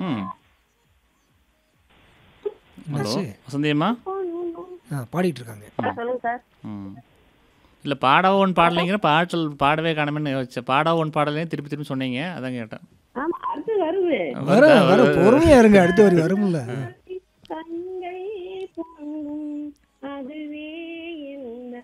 ம் ஹலோ என்னாச்சு வசந்தியம்மா ஆ பாடிட்டு இருக்காங்க சொல்லுங்க சார் ம் இல்லை பாடவோ ஒன்று பாடலைங்கிற பாடல் பாடவே காணமேன்னு யோசிச்சேன் பாடவோ ஒன்று பாடலையும் திருப்பி திருப்பி சொன்னீங்க அதான் கேட்டேன் ஆமா அடுத்து வருது வர வர பொறுமையா இருங்க அடுத்த வரி வரும்ல கங்கை பொங்கும் அதுவே இந்த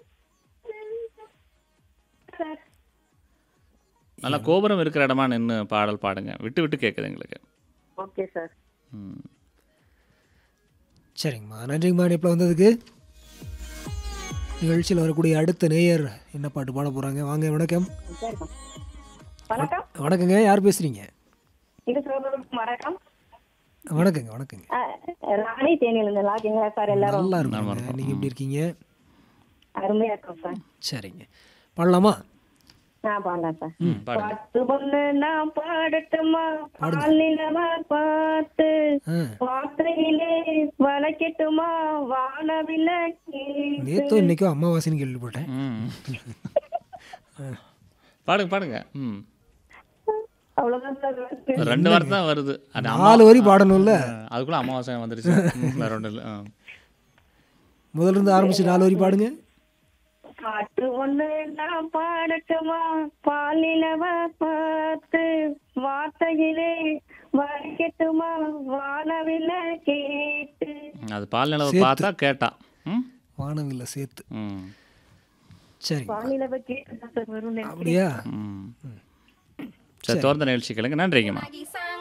சார் நல்லா கோபுரம் இருக்கிற இடமா நின்று பாடல் பாடுங்க விட்டு விட்டு கேட்குது எங்களுக்கு ஓகே சார் ம் சரிங்கம்மா நன்றிங்கம்மா இணைப்பில் வந்ததுக்கு நிகழ்ச்சியில் வரக்கூடிய அடுத்த நேயர் என்ன பாட்டு பாட போகிறாங்க வாங்க வணக்கம் சரிம்மா வணக்கம் வணக்கங்க யார் பேசுகிறீங்க இது சொல்றதுக்கு வணக்கம் வணக்கங்க வணக்கங்க ஆ, ராணி தேனியில இருந்து லாக்கிங்களா சார் எல்லாரும் நல்லா இருக்குங்க நீங்கள் எப்படி இருக்கீங்க அருமையா இருக்கும் சார் சரிங்க பாடலாமா நான் பாடலாம் சார் ம் பாடுங்க பாட்டு பொண்ணு நான் பாடட்டுமா பாலினவா பார்த்து ஆ வார்த்தையிலே வளைக்கட்டுமா வானவில நேத்தோ இன்னைக்கோ அம்மாவாசைன்னு கேள்விப்பட்டேன் ம் பாடுங்க பாடுங்க ம் அவ்வளவுதான் சார் வருது. ரெண்டு வாரம் தான் வருது அது அம்மா நாலு வரி பாடணும்ல அதுக்குள்ள அமாவாசை வந்துருச்சு ம், வேற ஒன்றும் இல்லை ஆ. முதல்ல இருந்து ஆரம்பிச்சு நாலு வரி பாடுங்க பாட்டு ஒண்ணு நான் பாடட்டுமா பாலினவ பார்த்து வார்த்தையிலே வளைக்கட்டுமா வானவில கேட்டு ம், அது பால் நிலவை பார்த்தா கேட்டா ம் வானவில்ல சேர்த்து ம். சரிங்க வானிலவ கேட்டு தான் சார் வரும் அப்படியா ம் சரி தொடர்ந்த நிகழ்ச்சி கேளுங்க நன்றிங்கம்மா